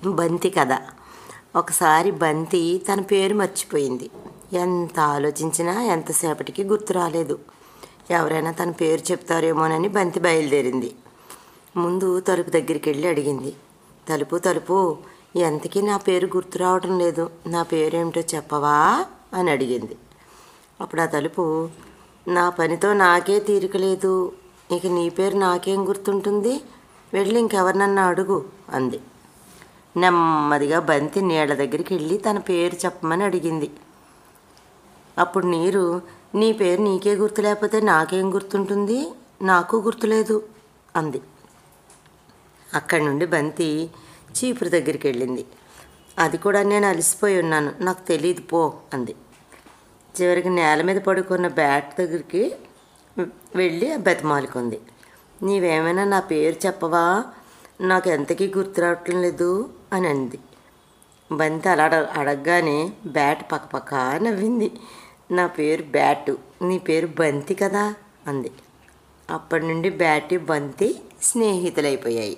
బంతి కథ ఒకసారి బంతి తన పేరు మర్చిపోయింది ఎంత ఆలోచించినా ఎంతసేపటికి గుర్తు రాలేదు ఎవరైనా తన పేరు చెప్తారేమోనని బంతి బయలుదేరింది ముందు తలుపు దగ్గరికి వెళ్ళి అడిగింది తలుపు తలుపు ఎంతకీ నా పేరు గుర్తు రావడం లేదు నా పేరేమిటో చెప్పవా అని అడిగింది అప్పుడు ఆ తలుపు నా పనితో నాకే తీరిక లేదు ఇక నీ పేరు నాకేం గుర్తుంటుంది వెళ్ళి ఇంకెవరినన్నా అడుగు అంది నెమ్మదిగా బంతి నీళ్ళ దగ్గరికి వెళ్ళి తన పేరు చెప్పమని అడిగింది అప్పుడు నీరు నీ పేరు నీకే గుర్తు లేకపోతే నాకేం గుర్తుంటుంది నాకు గుర్తులేదు అంది అక్కడి నుండి బంతి చీపురు దగ్గరికి వెళ్ళింది అది కూడా నేను అలసిపోయి ఉన్నాను నాకు తెలియదు పో అంది చివరికి నేల మీద పడుకున్న బ్యాట్ దగ్గరికి వెళ్ళి బతిమాలుకుంది నీవేమైనా నా పేరు చెప్పవా నాకు ఎంతకీ గుర్తు రావట్లం లేదు అని అంది బంతి అలా అడ అడగగానే బ్యాట్ పక్కపక్క నవ్వింది నా పేరు బ్యాటు నీ పేరు బంతి కదా అంది అప్పటి నుండి బ్యాటి బంతి స్నేహితులైపోయాయి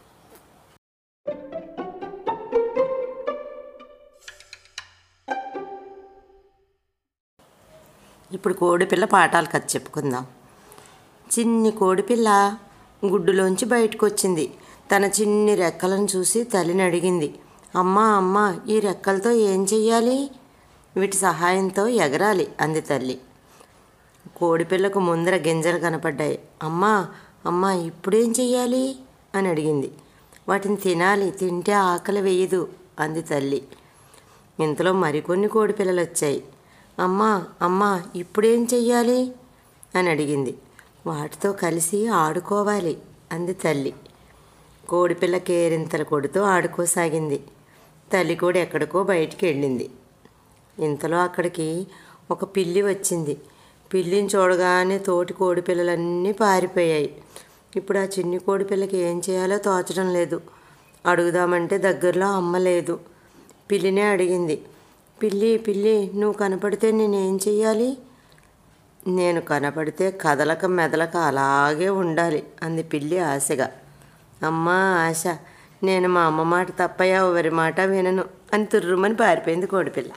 ఇప్పుడు కోడిపిల్ల పాఠాలు కథ చెప్పుకుందాం చిన్ని కోడిపిల్ల గుడ్డులోంచి బయటకు వచ్చింది తన చిన్ని రెక్కలను చూసి తల్లిని అడిగింది అమ్మా అమ్మా ఈ రెక్కలతో ఏం చెయ్యాలి వీటి సహాయంతో ఎగరాలి అంది తల్లి కోడిపిల్లకు ముందర గింజలు కనపడ్డాయి అమ్మా అమ్మా ఇప్పుడేం చెయ్యాలి అని అడిగింది వాటిని తినాలి తింటే ఆకలి వేయదు అంది తల్లి ఇంతలో మరికొన్ని కోడిపిల్లలు వచ్చాయి అమ్మా అమ్మా ఇప్పుడేం చెయ్యాలి అని అడిగింది వాటితో కలిసి ఆడుకోవాలి అంది తల్లి కోడిపిల్ల కేరింతలు కొడుతూ ఆడుకోసాగింది తల్లి కూడా ఎక్కడికో బయటికి వెళ్ళింది ఇంతలో అక్కడికి ఒక పిల్లి వచ్చింది పిల్లిని చూడగానే తోటి కోడి పిల్లలన్నీ పారిపోయాయి ఇప్పుడు ఆ చిన్ని కోడి పిల్లకి ఏం చేయాలో తోచడం లేదు అడుగుదామంటే దగ్గరలో అమ్మ లేదు పిల్లినే అడిగింది పిల్లి పిల్లి నువ్వు కనపడితే నేనేం చెయ్యాలి నేను కనపడితే కదలక మెదలక అలాగే ఉండాలి అంది పిల్లి ఆశగా అమ్మా ఆశ నేను మా అమ్మ మాట తప్ప ఎవరి మాట వినను అని తుర్రుమని పారిపోయింది కోడిపిల్ల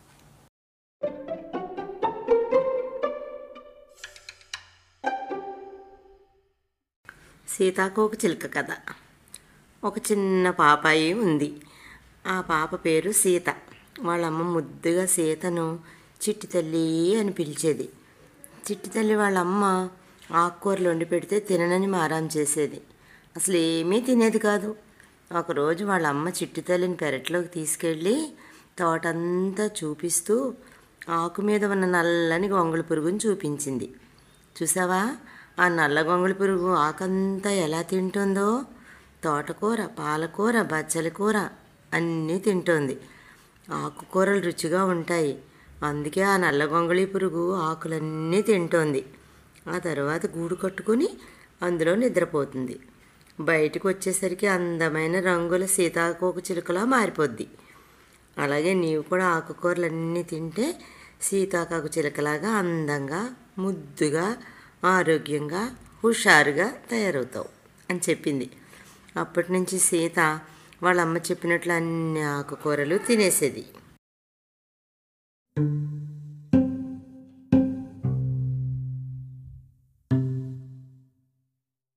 సీతాకోక చిలుక కథ ఒక చిన్న పాపాయి ఉంది ఆ పాప పేరు సీత వాళ్ళమ్మ ముద్దుగా సీతను చిట్టి తల్లి అని పిలిచేది చిట్టి తల్లి వాళ్ళమ్మ ఆకుకూరలు వండి పెడితే తిననని మారాం చేసేది అసలు ఏమీ తినేది కాదు ఒకరోజు వాళ్ళ అమ్మ చిట్టి తల్లిని పెరట్లోకి తీసుకెళ్ళి తోటంతా చూపిస్తూ ఆకు మీద ఉన్న నల్లని గొంగళి పురుగుని చూపించింది చూసావా ఆ నల్ల గొంగళి పురుగు ఆకంతా ఎలా తింటుందో తోటకూర పాలకూర బచ్చలి కూర అన్నీ తింటోంది ఆకుకూరలు రుచిగా ఉంటాయి అందుకే ఆ నల్ల గొంగళి పురుగు ఆకులన్నీ తింటోంది ఆ తర్వాత గూడు కట్టుకొని అందులో నిద్రపోతుంది బయటకు వచ్చేసరికి అందమైన రంగుల సీతాకోక చిలుకలా మారిపోద్ది అలాగే నీవు కూడా ఆకుకూరలన్నీ తింటే సీతాకాకు చిలకలాగా అందంగా ముద్దుగా ఆరోగ్యంగా హుషారుగా తయారవుతావు అని చెప్పింది అప్పటి నుంచి సీత వాళ్ళ అమ్మ చెప్పినట్లు అన్ని ఆకుకూరలు తినేసేది